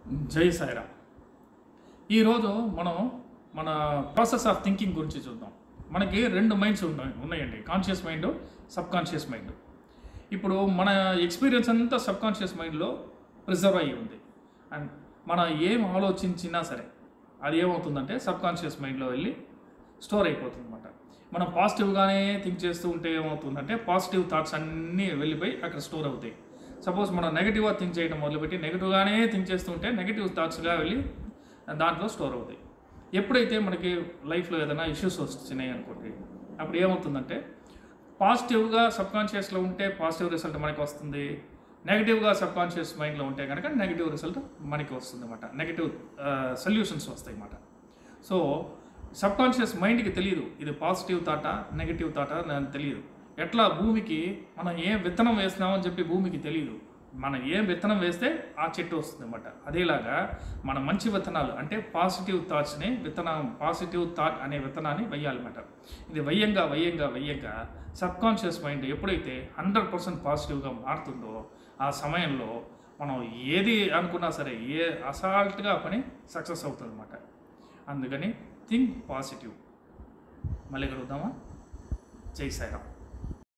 జై సాయిరామ్ ఈరోజు మనం మన ప్రాసెస్ ఆఫ్ థింకింగ్ గురించి చూద్దాం మనకి రెండు మైండ్స్ ఉన్నాయి ఉన్నాయండి conscious mind subconscious mind ఇప్పుడు మన ఎక్స్పీరియన్స్ అంతా సబ్ కాన్షియస్ మైండ్లో ప్రిజర్వ్ అయ్యి ఉంది అండ్ మనం ఏం ఆలోచించినా సరే అది ఏమవుతుందంటే సబ్ కాన్షియస్ మైండ్లో వెళ్ళి స్టోర్ అయిపోతుంది అనమాట మనం పాజిటివ్గానే థింక్ చేస్తూ ఉంటే ఏమవుతుందంటే పాజిటివ్ థాట్స్ అన్నీ వెళ్ళిపోయి అక్కడ స్టోర్ అవుతాయి సపోజ్ మనం నెగిటివ్గా థింక్ చేయడం మొదలుపెట్టి నెగిటివ్గానే థింక్ చేస్తూ ఉంటే నెగిటివ్ థాట్స్గా వెళ్ళి దాంట్లో స్టోర్ అవుతాయి ఎప్పుడైతే మనకి లైఫ్లో ఏదైనా ఇష్యూస్ వచ్చినాయి అనుకోండి అప్పుడు ఏమవుతుందంటే పాజిటివ్గా సబ్ కాన్షియస్లో ఉంటే పాజిటివ్ రిజల్ట్ మనకి వస్తుంది నెగిటివ్గా సబ్ కాన్షియస్ మైండ్లో ఉంటే కనుక నెగిటివ్ రిజల్ట్ మనకి వస్తుంది అనమాట నెగిటివ్ సొల్యూషన్స్ వస్తాయి అన్నమాట సో సబ్ కాన్షియస్ మైండ్కి తెలియదు ఇది పాజిటివ్ థాటా నెగిటివ్ థాటా నాకు తెలియదు ఎట్లా భూమికి మనం ఏం విత్తనం వేస్తున్నామని చెప్పి భూమికి తెలియదు మనం ఏం విత్తనం వేస్తే ఆ చెట్టు వస్తుంది అనమాట అదేలాగా మన మంచి విత్తనాలు అంటే పాజిటివ్ థాట్స్ని విత్తనం పాజిటివ్ థాట్ అనే విత్తనాన్ని వెయ్యాలన్నమాట ఇది వెయ్యంగా వెయ్యంగా వెయ్యంగా సబ్ కాన్షియస్ మైండ్ ఎప్పుడైతే హండ్రెడ్ పర్సెంట్ పాజిటివ్గా మారుతుందో ఆ సమయంలో మనం ఏది అనుకున్నా సరే ఏ అసాల్ట్గా పని సక్సెస్ అవుతుంది అనమాట అందుకని థింక్ పాజిటివ్ మళ్ళీ కలుద్దామా జై సాయిరామ్